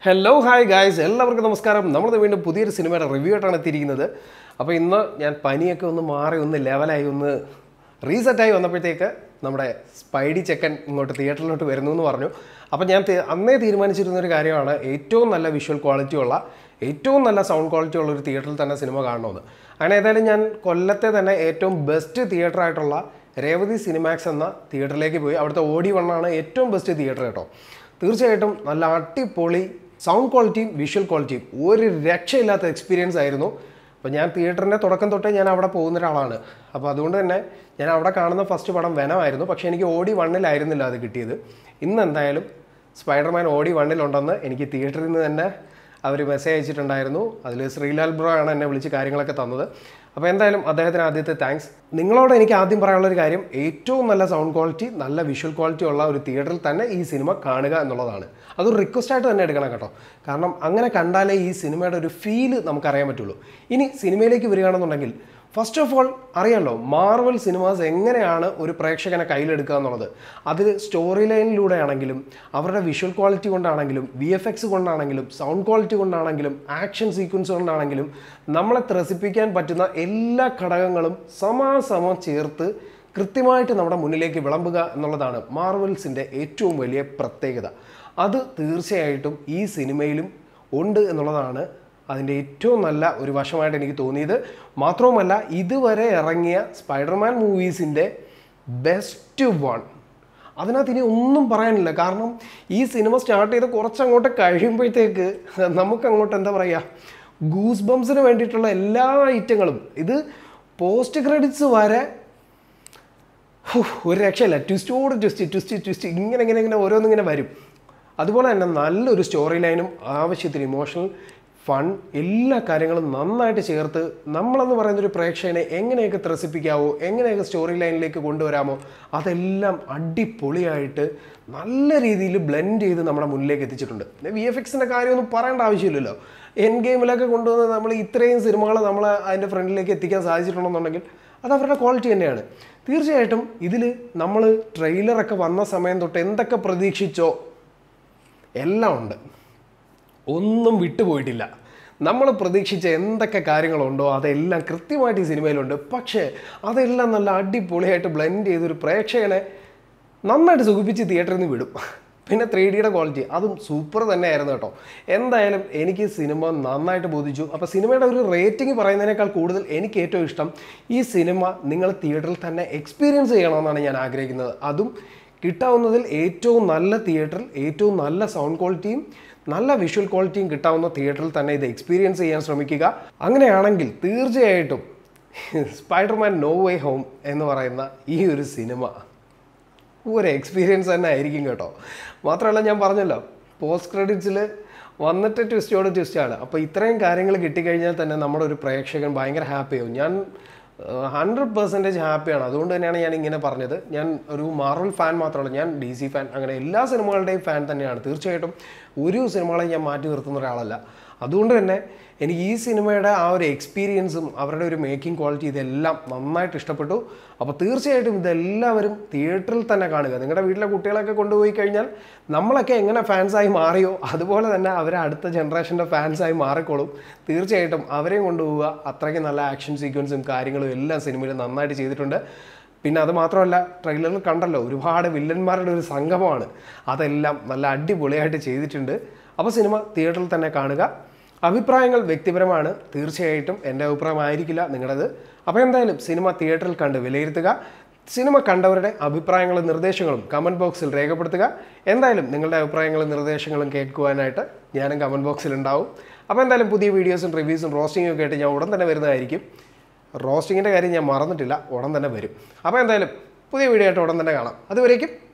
hello hi guys എല്ലാവർക്കും നമസ്കാരം നമ്മളിത് വീണ്ടും പുതിയൊരു സിനിമയുടെ റിവ്യൂ ആയിട്ടാണ് എത്തിയിരിക്കുന്നത് അപ്പോൾ ഇന്ന് ഞാൻ പനിയൊക്കെ ഒന്ന് മാറി ഒന്ന് ലെവലായി ഒന്ന് റീസെറ്റായി വന്നപ്പോഴത്തേക്ക് നമ്മുടെ സ്പൈഡി ചെക്കൻ ഇങ്ങോട്ട് തിയേറ്ററിലോട്ട് വരുന്നു എന്ന് പറഞ്ഞു അപ്പോൾ ഞാൻ തി- അന്നേ തീരുമാനിച്ചിരുന്ന ഒരു കാര്യമാണ് ഏറ്റവും നല്ല വിഷ്വൽ ക്വാളിറ്റി ഉള്ള ഏറ്റവും നല്ല സൗണ്ട് ക്വാളിറ്റി ഉള്ള ഒരു തിയേറ്ററിൽ തന്നെ സിനിമ കാണണമെന്ന് അങ്ങനെ ഏതായാലും ഞാൻ കൊല്ലത്തെ തന്നെ ഏറ്റവും ബെസ്റ്റ് തിയേറ്റർ ആയിട്ടുള്ള രേവതി സിനിമാക്സ് എന്ന തിയേറ്ററിലേക്ക് പോയി അവിടുത്തെ ഓടി വണ്ണാണ് ഏറ്റവും ബെസ്റ്റ് തിയേറ്റർ കേട്ടോ തീർച്ചയായിട്ടും നല്ല അടിപൊളി സൗണ്ട് ക്വാളിറ്റിയും വിഷ്വൽ ക്വാളിറ്റിയും ഒരു രക്ഷയില്ലാത്ത എക്സ്പീരിയൻസ് ആയിരുന്നു അപ്പോൾ ഞാൻ തിയേറ്ററിൻ്റെ തുടക്കം തൊട്ടേ ഞാൻ അവിടെ പോകുന്ന ഒരാളാണ് അപ്പോൾ അതുകൊണ്ട് തന്നെ ഞാൻ അവിടെ കാണുന്ന ഫസ്റ്റ് പടം വെനമായിരുന്നു പക്ഷേ എനിക്ക് ഓടി വണ്ണിലായിരുന്നില്ല അത് കിട്ടിയത് ഇന്ന് എന്തായാലും സ്പൈഡർമാൻ ഓടി വണ്ണിലുണ്ടെന്ന് എനിക്ക് തിയേറ്ററിൽ നിന്ന് തന്നെ അവർ മെസ്സേജ് അയച്ചിട്ടുണ്ടായിരുന്നു അതിൽ ശ്രീലാൽ ബ്രോ ആണ് എന്നെ വിളിച്ച് കാര്യങ്ങളൊക്കെ തന്നത് അപ്പോൾ എന്തായാലും അദ്ദേഹത്തിന് ആദ്യത്തെ താങ്ക്സ് നിങ്ങളോട് എനിക്ക് ആദ്യം പറയാനുള്ള ഒരു കാര്യം ഏറ്റവും നല്ല സൗണ്ട് ക്വാളിറ്റി നല്ല വിഷ്വൽ ക്വാളിറ്റി ഉള്ള ഒരു തിയേറ്ററിൽ തന്നെ ഈ സിനിമ കാണുക എന്നുള്ളതാണ് അതൊരു റിക്വസ്റ്റ് ആയിട്ട് തന്നെ എടുക്കണം കേട്ടോ കാരണം അങ്ങനെ കണ്ടാലേ ഈ സിനിമയുടെ ഒരു ഫീല് നമുക്കറിയാൻ പറ്റുള്ളൂ ഇനി സിനിമയിലേക്ക് വരികയാണെന്നുണ്ടെങ്കിൽ ഫസ്റ്റ് ഓഫ് ഓൾ അറിയാമല്ലോ മാർവൽ സിനിമാസ് എങ്ങനെയാണ് ഒരു പ്രേക്ഷകനെ കയ്യിലെടുക്കുക എന്നുള്ളത് അതിൽ സ്റ്റോറി ലൈനിലൂടെ ആണെങ്കിലും അവരുടെ വിഷ്വൽ ക്വാളിറ്റി കൊണ്ടാണെങ്കിലും വി എഫ് എക്സ് കൊണ്ടാണെങ്കിലും സൗണ്ട് ക്വാളിറ്റി കൊണ്ടാണെങ്കിലും ആക്ഷൻ സീക്വൻസ് കൊണ്ടാണെങ്കിലും നമ്മളെ ത്രസിപ്പിക്കാൻ പറ്റുന്ന എല്ലാ ഘടകങ്ങളും സമാസമം ചേർത്ത് കൃത്യമായിട്ട് നമ്മുടെ മുന്നിലേക്ക് വിളമ്പുക എന്നുള്ളതാണ് മാർവൽസിൻ്റെ ഏറ്റവും വലിയ പ്രത്യേകത അത് തീർച്ചയായിട്ടും ഈ സിനിമയിലും ഉണ്ട് എന്നുള്ളതാണ് അതിൻ്റെ ഏറ്റവും നല്ല ഒരു വശമായിട്ട് എനിക്ക് തോന്നിയത് മാത്രവുമല്ല ഇതുവരെ ഇറങ്ങിയ സ്പൈഡർമാൻ മൂവീസിൻ്റെ ബെസ്റ്റ് വൺ അതിനകത്ത് ഇനി ഒന്നും പറയാനില്ല കാരണം ഈ സിനിമ സ്റ്റാർട്ട് ചെയ്ത് കുറച്ചങ്ങോട്ട് കഴിയുമ്പോഴത്തേക്ക് നമുക്ക് അങ്ങോട്ട് എന്താ പറയുക ഗൂസ് ബംസിന് വേണ്ടിയിട്ടുള്ള എല്ലാ ഐറ്റങ്ങളും ഇത് പോസ്റ്റ് ക്രെഡിറ്റ്സ് വരെ ഹൂ, ഒരു രക്ഷയില്ല ട്വിസ്റ്റോട് ട്വിസ്റ്റ് ട്വിസ്റ്റ് ട്വിസ്റ്റ് ഇങ്ങനെ ഇങ്ങനെ ഇങ്ങനെ ഓരോന്നിങ്ങനെ വരും അതുപോലെ തന്നെ നല്ലൊരു സ്റ്റോറി ലൈനും ആവശ്യത്തിന് ഇമോഷണൽ ഫൺ എല്ലാ കാര്യങ്ങളും നന്നായിട്ട് ചേർത്ത് നമ്മളെന്ന് പറയുന്ന ഒരു പ്രേക്ഷകനെ എങ്ങനെയൊക്കെ ത്രസിപ്പിക്കാവോ എങ്ങനെയൊക്കെ സ്റ്റോറി ലൈനിലേക്ക് കൊണ്ടുവരാമോ അതെല്ലാം അടിപൊളിയായിട്ട് നല്ല രീതിയിൽ ബ്ലെൻഡ് ചെയ്ത് നമ്മുടെ മുന്നിലേക്ക് എത്തിച്ചിട്ടുണ്ട് വി എഫ് എക്സിൻ്റെ കാര്യമൊന്നും പറയേണ്ട ആവശ്യമില്ലല്ലോ എൻ ഗെയിമിലൊക്കെ കൊണ്ടുവന്ന് നമ്മൾ ഇത്രയും സിനിമകൾ നമ്മൾ അതിൻ്റെ ഫ്രണ്ടിലേക്ക് എത്തിക്കാൻ സാധിച്ചിട്ടുണ്ടെന്നുണ്ടെങ്കിൽ അത് അവരുടെ ക്വാളിറ്റി തന്നെയാണ് തീർച്ചയായിട്ടും ഇതിൽ നമ്മൾ ട്രെയിലറൊക്കെ വന്ന സമയം തൊട്ട് എന്തൊക്കെ പ്രതീക്ഷിച്ചോ എല്ലാം ഉണ്ട് ഒന്നും വിട്ടുപോയിട്ടില്ല നമ്മൾ പ്രതീക്ഷിച്ച എന്തൊക്കെ കാര്യങ്ങളുണ്ടോ അതെല്ലാം കൃത്യമായിട്ട് ഈ സിനിമയിലുണ്ട് പക്ഷേ അതെല്ലാം നല്ല അടിപൊളിയായിട്ട് ബ്ലെൻഡ് ചെയ്തൊരു പ്രേക്ഷകനെ നന്നായിട്ട് സുഖിപ്പിച്ച് തിയേറ്ററിൽ നിന്ന് വിടും പിന്നെ ത്രീ ഡിയുടെ ക്വാളിറ്റി അതും സൂപ്പർ തന്നെയായിരുന്നു കേട്ടോ എന്തായാലും എനിക്ക് സിനിമ നന്നായിട്ട് ബോധിച്ചു അപ്പോൾ സിനിമയുടെ ഒരു റേറ്റിംഗ് പറയുന്നതിനേക്കാൾ കൂടുതൽ എനിക്ക് ഏറ്റവും ഇഷ്ടം ഈ സിനിമ നിങ്ങൾ തിയേറ്ററിൽ തന്നെ എക്സ്പീരിയൻസ് ചെയ്യണമെന്നാണ് ഞാൻ ആഗ്രഹിക്കുന്നത് അതും കിട്ടാവുന്നതിൽ ഏറ്റവും നല്ല തിയേറ്ററിൽ ഏറ്റവും നല്ല സൗണ്ട് ക്വാളിറ്റിയും നല്ല വിഷ്വൽ ക്വാളിറ്റിയും കിട്ടാവുന്ന തിയേറ്ററിൽ തന്നെ ഇത് എക്സ്പീരിയൻസ് ചെയ്യാൻ ശ്രമിക്കുക അങ്ങനെയാണെങ്കിൽ തീർച്ചയായിട്ടും സ്പൈഡർമാൻ നോ വേ ഹോം എന്ന് പറയുന്ന ഈ ഒരു സിനിമ ഒരു എക്സ്പീരിയൻസ് തന്നെ ആയിരിക്കും കേട്ടോ മാത്രമല്ല ഞാൻ പറഞ്ഞല്ലോ പോസ്റ്റ് ക്രെഡിറ്റ്സിൽ വന്നിട്ട് ട്വിസ്റ്റോട് ട്വിസ്റ്റാണ് അപ്പോൾ ഇത്രയും കാര്യങ്ങൾ കിട്ടിക്കഴിഞ്ഞാൽ തന്നെ നമ്മുടെ ഒരു പ്രേക്ഷകൻ ഭയങ്കര ഹാപ്പിയാവും ഞാൻ ഹൺഡ്രഡ് പെർസെൻറ്റേജ് ഹാപ്പിയാണ് അതുകൊണ്ട് തന്നെയാണ് ഞാൻ ഇങ്ങനെ പറഞ്ഞത് ഞാൻ ഒരു മാർവൽ ഫാൻ മാത്രമല്ല ഞാൻ ഡി സി ഫാൻ അങ്ങനെ എല്ലാ സിനിമകളുടെയും ഫാൻ തന്നെയാണ് തീർച്ചയായിട്ടും ഒരു സിനിമകളെയും ഞാൻ മാറ്റി നിർത്തുന്ന ഒരാളല്ല അതുകൊണ്ട് തന്നെ എനിക്ക് ഈ സിനിമയുടെ ആ ഒരു എക്സ്പീരിയൻസും അവരുടെ ഒരു മേക്കിംഗ് ക്വാളിറ്റി ഇതെല്ലാം നന്നായിട്ട് ഇഷ്ടപ്പെട്ടു അപ്പോൾ തീർച്ചയായിട്ടും ഇതെല്ലാവരും തിയേറ്ററിൽ തന്നെ കാണുക നിങ്ങളുടെ വീട്ടിലെ കുട്ടികളൊക്കെ കൊണ്ടുപോയി കഴിഞ്ഞാൽ നമ്മളൊക്കെ എങ്ങനെ ഫാൻസായി മാറിയോ അതുപോലെ തന്നെ അവർ അടുത്ത ജനറേഷൻ്റെ ഫാൻസായി മാറിക്കോളും തീർച്ചയായിട്ടും അവരെയും കൊണ്ടുപോവുക അത്രയ്ക്ക് നല്ല ആക്ഷൻ സീക്വൻസും കാര്യങ്ങളും എല്ലാം സിനിമയിൽ നന്നായിട്ട് ചെയ്തിട്ടുണ്ട് പിന്നെ അത് മാത്രമല്ല ട്രെയിലറിൽ കണ്ടല്ലോ ഒരുപാട് വില്ലന്മാരുടെ ഒരു സംഗമമാണ് അതെല്ലാം നല്ല അടിപൊളിയായിട്ട് ചെയ്തിട്ടുണ്ട് അപ്പോൾ സിനിമ തിയേറ്ററിൽ തന്നെ കാണുക അഭിപ്രായങ്ങൾ വ്യക്തിപരമാണ് തീർച്ചയായിട്ടും എൻ്റെ അഭിപ്രായമായിരിക്കില്ല നിങ്ങളുടേത് അപ്പോൾ എന്തായാലും സിനിമ തിയേറ്ററിൽ കണ്ട് വിലയിരുത്തുക സിനിമ കണ്ടവരുടെ അഭിപ്രായങ്ങളും നിർദ്ദേശങ്ങളും കമൻറ്റ് ബോക്സിൽ രേഖപ്പെടുത്തുക എന്തായാലും നിങ്ങളുടെ അഭിപ്രായങ്ങളും നിർദ്ദേശങ്ങളും കേൾക്കുവാനായിട്ട് ഞാനും കമൻറ്റ് ബോക്സിൽ ഉണ്ടാവും അപ്പോൾ എന്തായാലും പുതിയ വീഡിയോസും റിവ്യൂസും റോസ്റ്റിംഗും ഒക്കെ ആയിട്ട് ഞാൻ ഉടൻ തന്നെ വരുന്നതായിരിക്കും റോസ്റ്റിങ്ങിൻ്റെ കാര്യം ഞാൻ മറന്നിട്ടില്ല ഉടൻ തന്നെ വരും അപ്പോൾ എന്തായാലും പുതിയ വീഡിയോ ആയിട്ട് ഉടൻ തന്നെ കാണാം അതുവരേക്കും